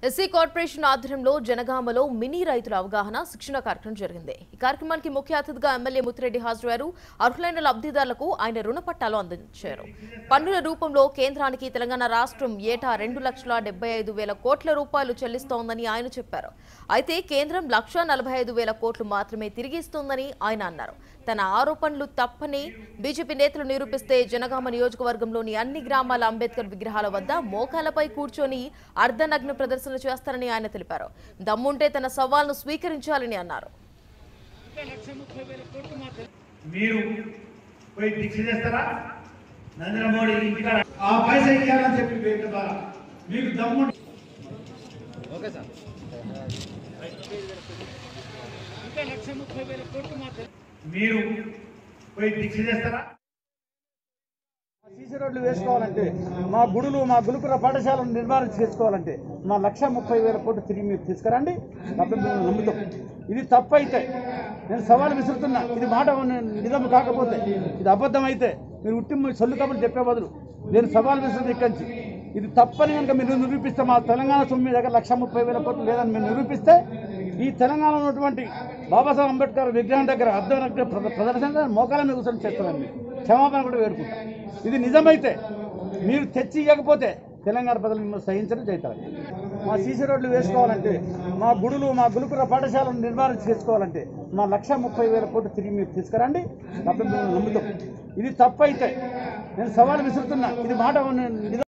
SC corporation ఆధ్వర్యంలో జనగామలో mini రైతుల అవగాహన శిక్షణ కార్యక్రమం జరిగింది ఈ కార్యక్రమానికి ముఖ్య అతిథిగా ఎమ్మెల్యే ముత్తిరెడ్డి హాజరయ్యారు అర్హులైన లబ్ధిదారులకు ఆయన రుణ పట్టాలు అందించారు పన్నుల రూపంలో కేంద్రానికి తెలంగాణ రాష్ట్రం ఏటా రెండు లక్షల డెబ్బై ఐదు వేల కోట్ల రూపాయలు చెల్లిస్తోందని ఆయన చెప్పారు అయితే కేంద్రం లక్ష నలభై ఐదు వేల కోట్లు మాత్రమే తిరిగి ఇస్తోందని ఆయన అన్నారు తన ఆరోపణలు తప్పని బీజేపీ నేతలు నిరూపిస్తే జనగామ నియోజకవర్గంలోని అన్ని గ్రామాల అంబేద్కర్ విగ్రహాల వద్ద మోకాలపై కూర్చొని అర్ధనగ్న ప్రదర్శన చేస్తారని ఆయన తెలిపారు దమ్ముంటే తన సవాల్ను స్వీకరించాలని అన్నారు మీరు పోయి దీక్ష చేస్తారా నరేంద్ర మోడీ ఇంటికాడ ఆ పైసా ఇవ్వాలని చెప్పి వేట ద్వారా మీకు దమ్ము మీరు పోయి దీక్ష చేస్తారా సీసీ రోడ్లు వేసుకోవాలంటే మా గుడులు మా గురుకుల పాఠశాలను నిర్మాణం చేసుకోవాలంటే మా లక్ష ముప్పై వేల కోట్లు తిరిగి మీరు తీసుకురండి అప్పుడు మేము నమ్ముతాం ఇది తప్పు అయితే నేను సవాల్ విసురుతున్నా ఇది మాట నిజం కాకపోతే ఇది అబద్ధం అయితే మీరు ఉట్టి సొల్లు కబుర్లు చెప్పే బదులు నేను సవాల్ విసురుతుంది ఇక్కడి నుంచి ఇది తప్పని కనుక మీరు నిరూపిస్తే మా తెలంగాణ సొమ్మిది దగ్గర లక్ష ముప్పై వేల కోట్లు లేదని మీరు నిరూపిస్తే ఈ తెలంగాణలో ఉన్నటువంటి బాబాసాహెబ్ అంబేద్కర్ విగ్రహం దగ్గర అర్థం ప్రదర్శన మోకాల మీద కూర్చొని చేస్తానండి క్షమాపణ కూడా వేడుకుంటా ఇది నిజమైతే మీరు తెచ్చి ఇవ్వకపోతే తెలంగాణ ప్రజలు మిమ్మల్ని సహించడం చేస్తారు మా సీసీ రోడ్లు వేసుకోవాలంటే మా గుడులు మా గురుకుల పాఠశాలను నిర్మాణం చేసుకోవాలంటే మా లక్ష ముప్పై వేల కోట్లు తిరిగి మీరు తీసుకురండి అప్పుడు మేము నమ్ముతాం ఇది తప్పు అయితే నేను సవాల్ విసురుతున్నా ఇది మాట నిజం